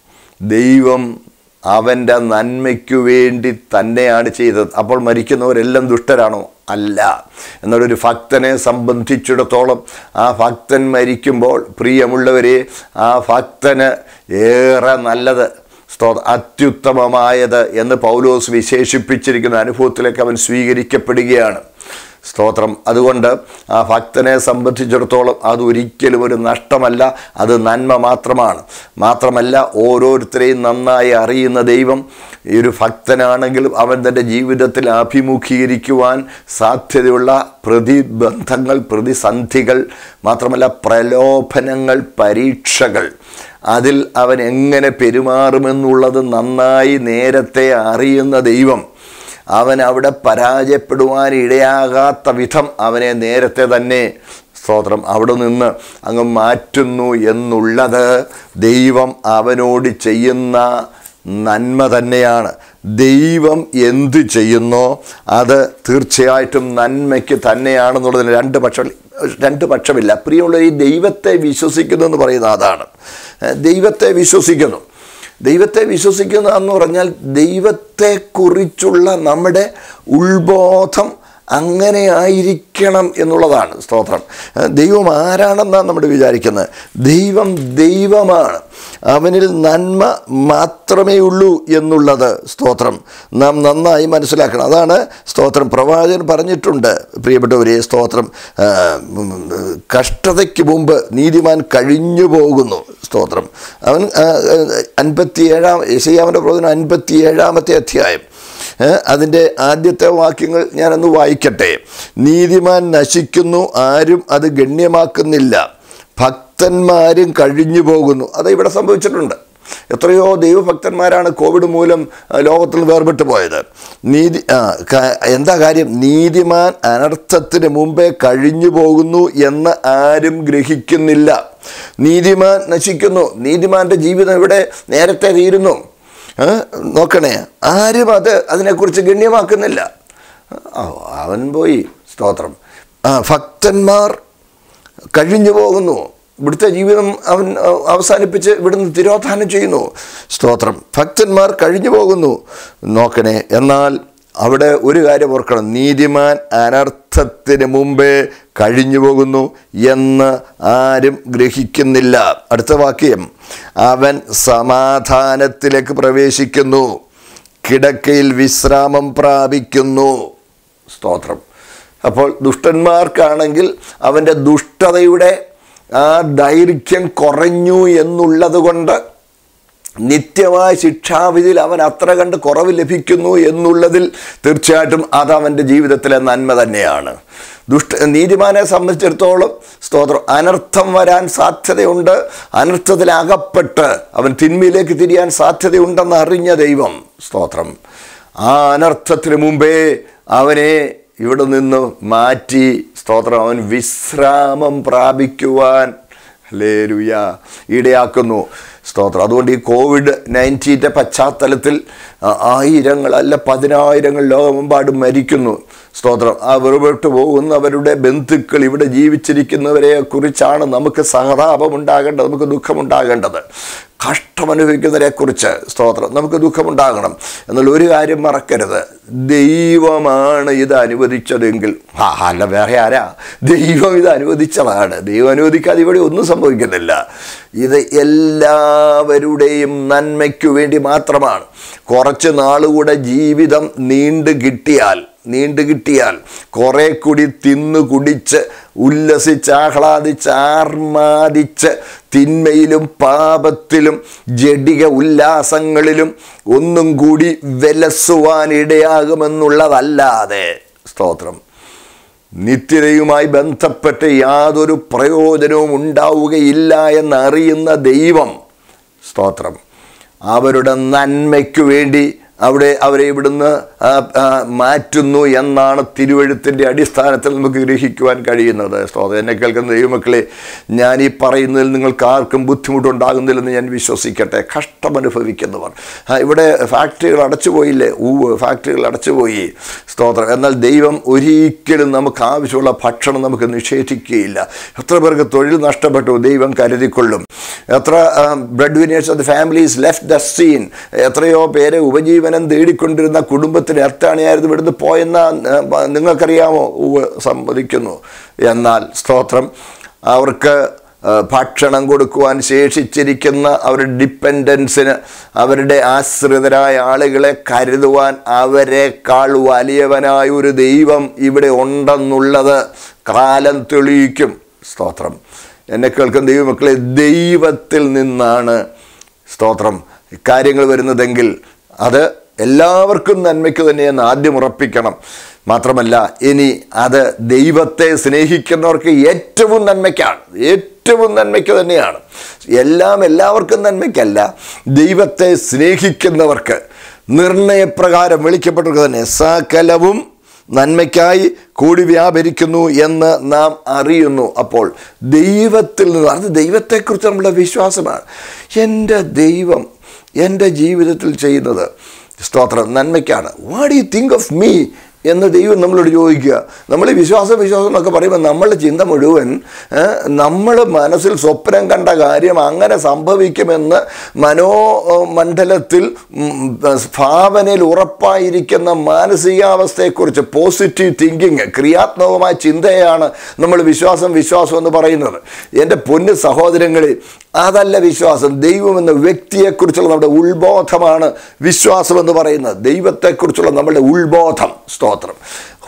ദൈവം അവൻ്റെ നന്മയ്ക്കു വേണ്ടി തന്നെയാണ് ചെയ്തത് അപ്പോൾ മരിക്കുന്നവരെല്ലാം ദുഷ്ടരാണോ അല്ല എന്നൊരു ഭക്തനെ സംബന്ധിച്ചിടത്തോളം ആ ഭക്തൻ മരിക്കുമ്പോൾ പ്രിയമുള്ളവരെ ആ ഭക്തന് ഏറെ നല്ലത് സ്തോ അത്യുത്തമമായത് എന്ന് പൗലോസ് വിശേഷിപ്പിച്ചിരിക്കുന്ന അനുഭവത്തിലേക്ക് അവൻ സ്വീകരിക്കപ്പെടുകയാണ് സ്തോത്രം അതുകൊണ്ട് ആ ഭക്തനെ സംബന്ധിച്ചിടത്തോളം അത് ഒരിക്കലും ഒരു നഷ്ടമല്ല അത് നന്മ മാത്രമാണ് മാത്രമല്ല ഓരോരുത്തരെയും നന്നായി അറിയുന്ന ദൈവം ഈ ഒരു ഭക്തനാണെങ്കിലും അവൻ തൻ്റെ ജീവിതത്തിൽ അഭിമുഖീകരിക്കുവാൻ സാധ്യതയുള്ള പ്രതിബന്ധങ്ങൾ പ്രതിസന്ധികൾ മാത്രമല്ല പ്രലോഭനങ്ങൾ പരീക്ഷകൾ അതിൽ അവൻ എങ്ങനെ പെരുമാറുമെന്നുള്ളത് നന്നായി നേരത്തെ അറിയുന്ന ദൈവം അവൻ അവിടെ പരാജയപ്പെടുവാൻ ഇടയാകാത്ത വിധം അവനെ നേരത്തെ തന്നെ സ്തോത്രം അവിടെ നിന്ന് അങ്ങ് മാറ്റുന്നു എന്നുള്ളത് ദൈവം അവനോട് ചെയ്യുന്ന നന്മ തന്നെയാണ് ദൈവം എന്ത് ചെയ്യുന്നോ അത് തീർച്ചയായിട്ടും നന്മയ്ക്ക് തന്നെയാണെന്നുള്ളതിന് രണ്ട് പക്ഷം രണ്ട് പക്ഷമില്ല പ്രിയമുള്ള ഈ ദൈവത്തെ വിശ്വസിക്കുന്നു എന്ന് പറയുന്ന അതാണ് ദൈവത്തെ വിശ്വസിക്കുന്നു ദൈവത്തെ വിശ്വസിക്കുന്ന എന്ന് പറഞ്ഞാൽ ദൈവത്തെക്കുറിച്ചുള്ള നമ്മുടെ ഉൾബോധം അങ്ങനെ ആയിരിക്കണം എന്നുള്ളതാണ് സ്തോത്രം ദൈവം ആരാണെന്നാണ് നമ്മൾ വിചാരിക്കുന്നത് ദൈവം ദൈവമാണ് അവനിൽ നന്മ മാത്രമേ ഉള്ളൂ എന്നുള്ളത് സ്തോത്രം നാം നന്നായി മനസ്സിലാക്കണം അതാണ് സ്തോത്രം പ്രവാചകൻ പറഞ്ഞിട്ടുണ്ട് പ്രിയപ്പെട്ടവരെ സ്തോത്രം ആ, ഉം, കഷ്ടതയ്ക്ക് മുമ്പ് നീതിമാൻ കഴിഞ്ഞു പോകുന്നു സ്തോത്രം അവൻ അൻപത്തിയേഴാം യശയാവിൻ്റെ പ്രവചനം അൻപത്തിയേഴാമത്തെ അധ്യായം ഏ, അതിൻ്റെ ആദ്യത്തെ വാക്യങ്ങൾ ഞാനൊന്ന് വായിക്കട്ടെ നീതിമാൻ നശിക്കുന്നു ആരും അത് ഗണ്യമാക്കുന്നില്ല ഭക്തന്മാരും കഴിഞ്ഞു പോകുന്നു അത് ഇവിടെ സംഭവിച്ചിട്ടുണ്ട് എത്രയോ ദൈവഭക്തന്മാരാണ് കോവിഡ് മൂലം ആ, ലോകത്തിൽ നിന്ന് വേർപെട്ട് പോയത് നീതി ആ, ക- എന്താ കാര്യം നീതിമാൻ അനർത്ഥത്തിന് മുമ്പേ കഴിഞ്ഞു പോകുന്നു എന്ന് ആരും ഗ്രഹിക്കുന്നില്ല നീതിമാൻ നശിക്കുന്നു നീതിമാന്റെ ജീവിതം ഇവിടെ നേരത്തെ തീരുന്നു ആ, നോക്കണേ ആരും അത് അതിനെക്കുറിച്ച് ഗണ്യമാക്കുന്നില്ല ആ, അവൻ പോയി സ്തോത്രം ആ ഭക്തന്മാർ കഴിഞ്ഞു പോകുന്നു ഇവിടുത്തെ ജീവിതം അവൻ അഹ്, അവസാനിപ്പിച്ച് ഇവിടുന്ന് തിരോധാനം ചെയ്യുന്നു സ്തോത്രം ഭക്തന്മാർ കഴിഞ്ഞു പോകുന്നു നോക്കണേ എന്നാൽ അവിടെ ഒരു കാര്യം ഓർക്കണം നീതിമാൻ അനർത്ഥത്തിന് മുമ്പേ കഴിഞ്ഞു പോകുന്നു എന്ന് ആരും ഗ്രഹിക്കുന്നില്ല അടുത്ത വാക്യം അവൻ സമാധാനത്തിലേക്ക് പ്രവേശിക്കുന്നു കിടക്കയിൽ വിശ്രാമം പ്രാപിക്കുന്നു സ്തോത്രം അപ്പോൾ ദുഷ്ടന്മാർക്കാണെങ്കിൽ അവൻ്റെ ദുഷ്ടതയുടെ ആ ദൈർഘ്യം കുറഞ്ഞു എന്നുള്ളത് കൊണ്ട് നിത്യമായ ശിക്ഷാവിധിയിൽ അവൻ അത്ര കണ്ട് കുറവ് ലഭിക്കുന്നു എന്നുള്ളതിൽ തീർച്ചയായിട്ടും അത് അവൻ്റെ ജീവിതത്തിലെ നന്മ തന്നെയാണ് ദുഷ്ട നീതിമാനെ സംബന്ധിച്ചിടത്തോളം സ്തോത്രം അനർത്ഥം വരാൻ സാധ്യതയുണ്ട് അനർത്ഥത്തിലകപ്പെട്ട് അവൻ തിന്മയിലേക്ക് തിരിയാൻ സാധ്യതയുണ്ടെന്ന് അറിഞ്ഞ ദൈവം സ്തോത്രം ആ അനർത്ഥത്തിന് മുമ്പേ അവനെ ഇവിടെ നിന്ന് മാറ്റി സ്തോത്രം അവൻ വിശ്രാമം പ്രാപിക്കുവാൻ ലേലുയ ഇടയാക്കുന്നു സ്തോത്രം അതുകൊണ്ട് ഈ കോവിഡ് നയൻറ്റീൻ്റെ പശ്ചാത്തലത്തിൽ ആ, ആയിരങ്ങൾ അല്ല പതിനായിരങ്ങൾ ലോകമെമ്പാടും മരിക്കുന്നു സ്തോത്രം ആ വെറുപെട്ട് പോകുന്നവരുടെ ബന്ധുക്കൾ ഇവിടെ ജീവിച്ചിരിക്കുന്നവരെ കുറിച്ചാണ് നമുക്ക് സഹതാപം ഉണ്ടാകേണ്ടത് നമുക്ക് ദുഃഖമുണ്ടാകേണ്ടത് കഷ്ടമനുഭവിക്കുന്നവരെക്കുറിച്ച് സ്തോത്രം നമുക്ക് ദുഃഖമുണ്ടാകണം എന്നാൽ ഒരു കാര്യം മറക്കരുത് ദൈവമാണ് ഇത് അനുവദിച്ചതെങ്കിൽ ആ അല്ല വേറെ ആരാ ദൈവം ഇത് അനുവദിച്ചതാണ് ദൈവം അനുവദിക്കാതെ ഇവിടെ ഒന്നും സംഭവിക്കുന്നില്ല ഇത് എല്ലാവരുടെയും നന്മയ്ക്കു വേണ്ടി മാത്രമാണ് കുറച്ച് നാളുകൂടെ ജീവിതം നീണ്ടു കിട്ടിയാൽ നീണ്ടു കിട്ടിയാൽ കുറെ കൂടി തിന്നു കുടിച്ച് ഉല്ലസിച്ച് ആഹ്ലാദിച്ച് ആർമാദിച്ച് തിന്മയിലും പാപത്തിലും ജഡിക ഉല്ലാസങ്ങളിലും ഒന്നും കൂടി വിലസുവാൻ ഇടയാകുമെന്നുള്ളതല്ലാതെ സ്തോത്രം നിത്യതയുമായി ബന്ധപ്പെട്ട് യാതൊരു പ്രയോജനവും ഉണ്ടാവുകയില്ല എന്നറിയുന്ന ദൈവം സ്തോത്രം അവരുടെ നന്മയ്ക്കു വേണ്ടി അവിടെ അവരെ ഇവിടുന്ന് ആ, ആ, മാറ്റുന്നു എന്നാണ് തിരുവഴുത്തിൻ്റെ അടിസ്ഥാനത്തിൽ നമുക്ക് ഗ്രഹിക്കുവാൻ കഴിയുന്നത് സ്തോത്രം എന്നെ കേൾക്കുന്ന ദൈവമക്കളെ ഞാൻ ഈ പറയുന്നതിൽ നിങ്ങൾക്ക് ആർക്കും ബുദ്ധിമുട്ടുണ്ടാകുന്നില്ലെന്ന് ഞാൻ വിശ്വസിക്കട്ടെ കഷ്ടമനുഭവിക്കുന്നവർ ആ, ഇവിടെ ഫാക്ടറികൾ അടച്ചുപോയില്ലേ ഊവ് ഫാക്ടറികൾ അടച്ചുപോയി സ്തോത്രം എന്നാൽ ദൈവം ഒരിക്കലും നമുക്ക് ആവശ്യമുള്ള ഭക്ഷണം നമുക്ക് നിഷേധിക്കുകയില്ല എത്ര പേർക്ക് തൊഴിൽ നഷ്ടപ്പെട്ടു ദൈവം കരുതിക്കൊള്ളും എത്ര breadwinners of the families left the scene എത്രയോ പേരെ ഉപജീവനം തേടിക്കൊണ്ടിരുന്ന കുടുംബത്തിന് എത്താണിയായിരുന്നു ഇവിടുന്ന് പോയെന്ന ആ, നിങ്ങൾക്കറിയാമോ ഉവ്വ് സമ്മതിക്കുന്നു എന്നാൽ സ്തോത്രം അവർക്ക് ആ, ഭക്ഷണം കൊടുക്കുവാൻ ശേഷിച്ചിരിക്കുന്ന അവരുടെ ഡിപ്പെൻഡൻസിന് അവരുടെ ആശ്രിതരായ ആളുകളെ കരുതുവാൻ അവരെക്കാൾ വലിയവനായ ഒരു ദൈവം ഇവിടെ ഉണ്ടെന്നുള്ളത് കാലം തെളിയിക്കും സ്തോത്രം എന്നെ കേൾക്കുന്ന ദൈവമക്കളെ ദൈവത്തിൽ നിന്നാണ് സ്തോത്രം കാര്യങ്ങൾ വരുന്നതെങ്കിൽ അത് എല്ലാവർക്കും നന്മയ്ക്ക് തന്നെയെന്ന് ആദ്യം ഉറപ്പിക്കണം മാത്രമല്ല ഇനി അത് ദൈവത്തെ സ്നേഹിക്കുന്നവർക്ക് ഏറ്റവും നന്മയ്ക്കാണ് ഏറ്റവും നന്മയ്ക്ക് തന്നെയാണ് എല്ലാം എല്ലാവർക്കും നന്മയ്ക്കല്ല ദൈവത്തെ സ്നേഹിക്കുന്നവർക്ക് നിർണയപ്രകാരം വിളിക്കപ്പെട്ടവർക്ക് തന്നെ സകലവും നന്മയ്ക്കായി കൂടി വ്യാപരിക്കുന്നു എന്ന് നാം അറിയുന്നു അപ്പോൾ ദൈവത്തിൽ നിന്ന് അത് ദൈവത്തെക്കുറിച്ച് നമ്മുടെ വിശ്വാസമാണ് എൻ്റെ ദൈവം എൻ്റെ ജീവിതത്തിൽ ചെയ്യുന്നത് സ്തോത്രം നന്മയ്ക്കാണ് what you think of me എന്ന് ദൈവം നമ്മളോട് ചോദിക്കുക നമ്മൾ ഈ വിശ്വാസം വിശ്വാസം എന്നൊക്കെ പറയുമ്പോൾ നമ്മളുടെ ചിന്ത മുഴുവൻ നമ്മൾ മനസ്സിൽ സ്വപ്നം കണ്ട കാര്യം അങ്ങനെ സംഭവിക്കുമെന്ന് മനോമണ്ഡലത്തിൽ ഉം, ഭാവനയിൽ ഉറപ്പായിരിക്കുന്ന മാനസികാവസ്ഥയെക്കുറിച്ച് പോസിറ്റീവ് തിങ്കിങ് ക്രിയാത്മകമായ ചിന്തയാണ് നമ്മൾ വിശ്വാസം വിശ്വാസം എന്ന് പറയുന്നത് എൻ്റെ പൊന്ന് സഹോദരങ്ങളിൽ അതല്ല വിശ്വാസം ദൈവം എന്ന വ്യക്തിയെക്കുറിച്ചുള്ള നമ്മുടെ ഉത്ബോധമാണ് വിശ്വാസം എന്ന് പറയുന്നത് ദൈവത്തെക്കുറിച്ചുള്ള നമ്മുടെ ഉത്ബോധം സ്തോത്രം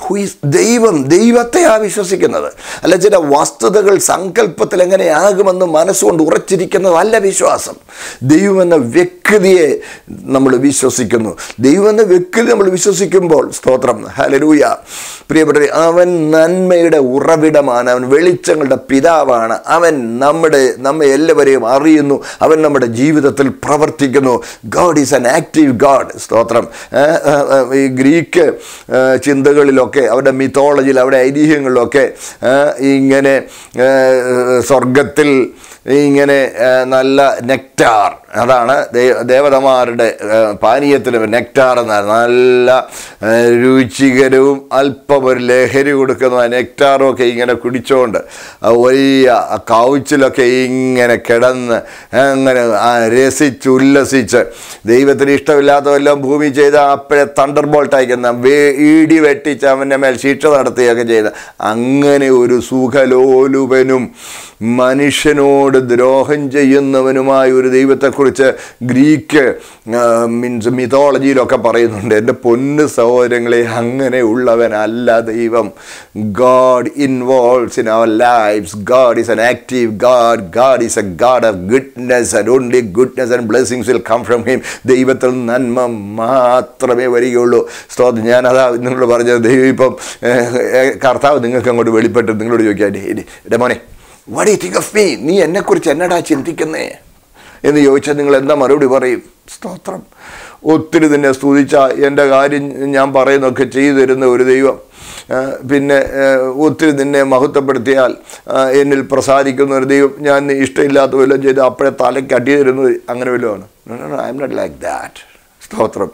ഹുയിസ് ദൈവം ദൈവത്തെയാ വിശ്വസിക്കുന്നത് അല്ല ചില വസ്തുതകൾ സങ്കല്പത്തിൽ എങ്ങനെയാകുമെന്ന് മനസ്സുകൊണ്ട് ഉറച്ചിരിക്കുന്നതല്ല വിശ്വാസം ദൈവം എന്ന വ്യക്തിയെ നമ്മൾ വിശ്വസിക്കുന്നു ദൈവം എന്ന വ്യക്തി നമ്മൾ വിശ്വസിക്കുമ്പോൾ സ്തോത്രം ഹലരൂയ പ്രിയപ്പെട്ടവരെ അവൻ നന്മയുടെ ഉറവിടമാണ് അവൻ വെളിച്ചങ്ങളുടെ പിതാവാണ് അവൻ നമ്മുടെ നമ്മെ എല്ലാവരെയും അറിയുന്നു അവൻ നമ്മുടെ ജീവിതത്തിൽ പ്രവർത്തിക്കുന്നു God is an active God സ്തോത്രം ഏ, ഏ, ഏ, ഈ ഗ്രീക്ക് ഏ, ചിന്തകളിലൊക്കെ അവരുടെ മിത്തോളജിയിൽ അവരുടെ ഐതിഹ്യങ്ങളിലൊക്കെ ഏ, ഇങ്ങനെ ഏ, സ്വർഗത്തിൽ ഇങ്ങനെ ഏ, നല്ല നെക്ടാർ അതാണ് ദേ- ദേവതമാരുടെ ഏ, പാനീയത്തിന് നെക്ടാർ എന്നാണ് നല്ല ഏ, രുചികരവും അല്പം ഒരു ലഹരി കൊടുക്കുന്ന നെക്ടാറും ഒക്കെ ഇങ്ങനെ കുടിച്ചുകൊണ്ട് ആ വലിയ ആ കൗച്ചിലൊക്കെ ഇങ്ങനെ കിടന്ന് അങ്ങനെ ആ രസിച്ച് ഉല്ലസിച്ച് ദൈവത്തിന് ഇഷ്ടമില്ലാത്ത വല്ലതും ഭൂമി ചെയ്ത അപ്പോഴെ തണ്ടർ ബോൾട്ട് അയക്കുന്ന വേ ഇടി വെട്ടിച്ച് അവൻ്റെ മേൽ ശിക്ഷ നടത്തുകയൊക്കെ ചെയ്ത അങ്ങനെ ഒരു സുഖലോലുപനും മനുഷ്യനോട് ദ്രോഹം ചെയ്യുന്നവനുമായ ഒരു ദൈവത്തെക്കുറിച്ച് ഗ്രീക്ക് മീൻസ് മിതോളജിയിലൊക്കെ പറയുന്നുണ്ട് എൻ്റെ പൊന്ന് സഹോദരങ്ങളെ അങ്ങനെയുള്ളവനല്ല ദൈവം God involves in our lifes God is an active God God is a God of goodness and only goodness and blessings will come from him ദൈവത്തിൽ നന്മ മാത്രമേ വരികയുള്ളൂ സ്തോത്രം ഞാനതാ നിങ്ങളോട് പറഞ്ഞത് ദൈവം ഇപ്പം ഏഹ്, ഏഹ്, കർത്താവ് നിങ്ങൾക്ക് അങ്ങോട്ട് വെളിപ്പെട്ട് നിങ്ങളോട് ചോദിക്കാൻ എന്റെ മോനെ വടി യു തിങ്ക് ഓഫ് മീ നീ എന്നെക്കുറിച്ച് എന്നടാ ചിന്തിക്കുന്നേ എന്ന് ചോദിച്ചാൽ നിങ്ങൾ എന്താ മറുപടി പറയും സ്തോത്രം ഒത്തിരി നിന്നെ സ്തുതിച്ച എൻ്റെ കാര്യം ഞാൻ പറയുന്നതൊക്കെ ചെയ്തു തരുന്ന ഒരു ദൈവം ആ, പിന്നെ ആ, ഒത്തിരി നിന്നെ മഹത്വപ്പെടുത്തിയാൽ ആ, എന്നിൽ പ്രസാദിക്കുന്ന ഒരു ദൈവം ഞാൻ നീ ഇഷ്ടമില്ലാത്ത വല്ലതും ചെയ്ത് അപ്പോഴേ തലയ്ക്ക് അടി തരുന്നത് അങ്ങനെ വല്ലതുമാണ് I'm not like that സ്തോത്രം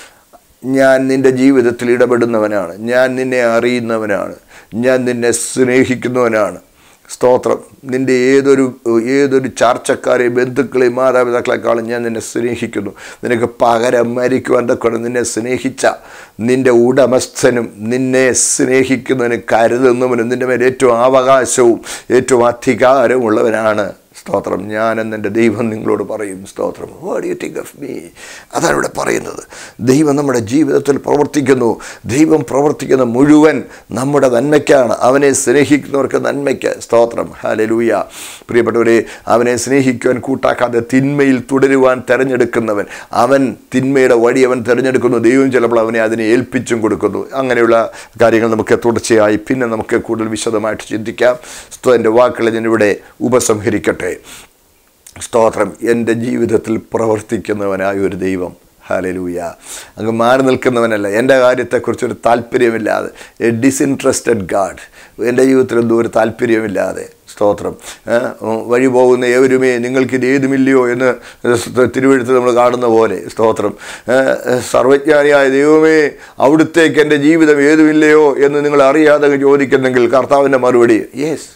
ഞാൻ നിൻ്റെ ജീവിതത്തിൽ ഇടപെടുന്നവനാണ് ഞാൻ നിന്നെ അറിയുന്നവനാണ് ഞാൻ നിന്നെ സ്നേഹിക്കുന്നവനാണ് സ്തോത്രം നിൻ്റെ ഏതൊരു ഏതൊരു ചാർച്ചക്കാരെയും ബന്ധുക്കളെയും മാതാപിതാക്കളെക്കാളും ഞാൻ നിന്നെ സ്നേഹിക്കുന്നു നിനക്ക് പകരം മരിക്കുവാൻ തക്കണം നിന്നെ സ്നേഹിച്ച നിൻ്റെ ഉടമസ്ഥനും നിന്നെ സ്നേഹിക്കുന്നവനും കരുതുന്നവനും നിൻ്റെ മേൽ ഏറ്റവും അവകാശവും ഏറ്റവും അധികാരവും ഉള്ളവനാണ് സ്തോത്രം ഞാനെന്ന് എൻ്റെ ദൈവം നിങ്ങളോട് പറയും സ്തോത്രം what you think of me അതാണ് ഇവിടെ പറയുന്നത് ദൈവം നമ്മുടെ ജീവിതത്തിൽ പ്രവർത്തിക്കുന്നു ദൈവം പ്രവർത്തിക്കുന്ന മുഴുവൻ നമ്മുടെ നന്മയ്ക്കാണ് അവനെ സ്നേഹിക്കുന്നവർക്ക് നന്മയ്ക്ക് സ്തോത്രം ഹലലൂയ പ്രിയപ്പെട്ടവരെ അവനെ സ്നേഹിക്കുവാൻ കൂട്ടാക്കാതെ തിന്മയിൽ തുടരുവാൻ തിരഞ്ഞെടുക്കുന്നവൻ അവൻ തിന്മയുടെ വഴി അവൻ തിരഞ്ഞെടുക്കുന്നു ദൈവം ചിലപ്പോൾ അവനെ അതിനെ ഏൽപ്പിച്ചും കൊടുക്കുന്നു അങ്ങനെയുള്ള കാര്യങ്ങൾ നമുക്ക് തുടർച്ചയായി പിന്നെ നമുക്ക് കൂടുതൽ വിശദമായിട്ട് ചിന്തിക്കാം സ്തോ എൻ്റെ വാക്കുകളെ ഞാനിവിടെ ഉപസംഹരിക്കട്ടെ സ്തോത്രം എൻ്റെ ജീവിതത്തിൽ പ്രവർത്തിക്കുന്നവനായ ഒരു ദൈവം ഹാലലൂയ അങ്ങ് മാറി നിൽക്കുന്നവനല്ല എൻ്റെ കാര്യത്തെക്കുറിച്ചൊരു താല്പര്യമില്ലാതെ എ ഡിസിൻട്രസ്റ്റഡ് ഗാഡ് എൻ്റെ ജീവിതത്തിൽ എന്തോ ഒരു താല്പര്യമില്ലാതെ സ്തോത്രം ഏ, വഴി പോകുന്ന ഏവരുമേ നിങ്ങൾക്കിത് ഏതുമില്ലയോ എന്ന് തിരുവഴുത്ത് നമ്മൾ കാണുന്ന പോലെ സ്തോത്രം ഏ, സർവജ്ഞാനിയായ ദൈവമേ അവിടുത്തേക്ക് എൻ്റെ ജീവിതം ഏതുമില്ലയോ എന്ന് നിങ്ങൾ അറിയാതെ ചോദിക്കുന്നെങ്കിൽ കർത്താവിൻ്റെ മറുപടി യെസ്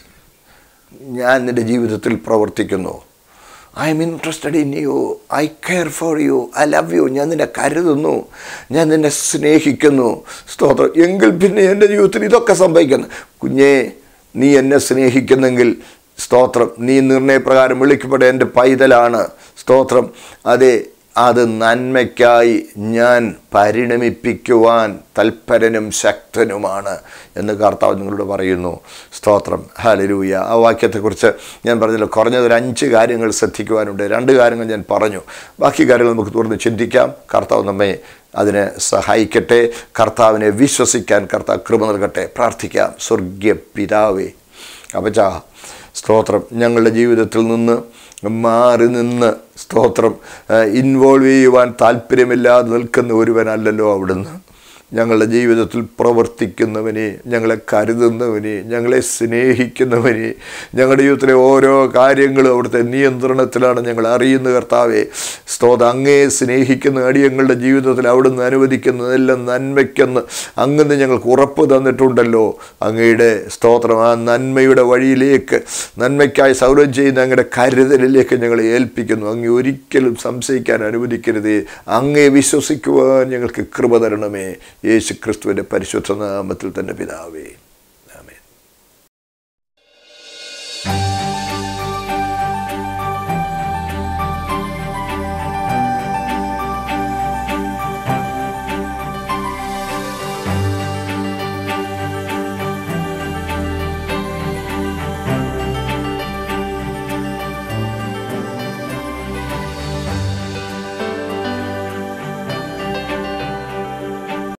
ഞാൻ നിൻ്റെ ജീവിതത്തിൽ പ്രവർത്തിക്കുന്നു I'm interested in you I care for you I love you ഞാൻ നിന്നെ കരുതുന്നു ഞാൻ നിന്നെ സ്നേഹിക്കുന്നു സ്തോത്രം എങ്കിൽ പിന്നെ എൻ്റെ ജീവിതത്തിൽ ഇതൊക്കെ സംഭവിക്കുന്നു കുഞ്ഞേ നീ എന്നെ സ്നേഹിക്കുന്നെങ്കിൽ സ്തോത്രം നീ നിർണയപ്രകാരം വിളിക്കപ്പെട്ട എൻ്റെ പൈതലാണ് സ്തോത്രം അതെ അത് നന്മയ്ക്കായി ഞാൻ പരിണമിപ്പിക്കുവാൻ തൽപരനും ശക്തനുമാണ് എന്ന് കർത്താവ് നിങ്ങളോട് പറയുന്നു സ്തോത്രം ഹലരൂയ ആ വാക്യത്തെക്കുറിച്ച് ഞാൻ പറഞ്ഞല്ലോ കുറഞ്ഞത് ഒരു അഞ്ച് കാര്യങ്ങൾ ശ്രദ്ധിക്കുവാനുണ്ട് രണ്ട് കാര്യങ്ങൾ ഞാൻ പറഞ്ഞു ബാക്കി കാര്യങ്ങൾ നമുക്ക് തുറന്ന് ചിന്തിക്കാം കർത്താവ് നമ്മെ അതിന് സഹായിക്കട്ടെ കർത്താവിനെ വിശ്വസിക്കാൻ കർത്താവ് കൃപ നൽകട്ടെ പ്രാർത്ഥിക്കാം സ്വർഗീയ പിതാവേ അപ്പച്ചാ സ്തോത്രം ഞങ്ങളുടെ ജീവിതത്തിൽ നിന്ന് മാറി നിന്ന് സ്തോത്രം ഇൻവോൾവ് ചെയ്യുവാൻ താല്പര്യമില്ലാതെ നിൽക്കുന്ന ഒരുവനല്ലല്ലോ അവിടുന്ന് ഞങ്ങളുടെ ജീവിതത്തിൽ പ്രവർത്തിക്കുന്നവനെ ഞങ്ങളെ കരുതുന്നവനെ ഞങ്ങളെ സ്നേഹിക്കുന്നവനെ ഞങ്ങളുടെ ജീവിതത്തിലെ ഓരോ കാര്യങ്ങളും അവിടുത്തെ നിയന്ത്രണത്തിലാണ് ഞങ്ങൾ അറിയുന്ന കർത്താവെ സ്തോത്രം അങ്ങേ സ്നേഹിക്കുന്ന അടിയങ്ങളുടെ ജീവിതത്തിൽ അവിടുന്ന് അനുവദിക്കുന്നതെല്ലാം നന്മയ്ക്കെന്ന് അങ്ങനെ ഞങ്ങൾക്ക് ഉറപ്പ് തന്നിട്ടുണ്ടല്ലോ അങ്ങയുടെ സ്തോത്രം ആ നന്മയുടെ വഴിയിലേക്ക് നന്മയ്ക്കായി സൗരം ചെയ്യുന്ന അങ്ങയുടെ കരുതലിലേക്ക് ഞങ്ങളെ ഏൽപ്പിക്കുന്നു അങ്ങ് ഒരിക്കലും സംശയിക്കാൻ അനുവദിക്കരുതേ അങ്ങേ വിശ്വസിക്കുവാൻ ഞങ്ങൾക്ക് കൃപ തരണമേ യേശു ക്രിസ്തുവിൻ്റെ പരിശുദ്ധ നാമത്തിൽ തന്നെ പിതാവേ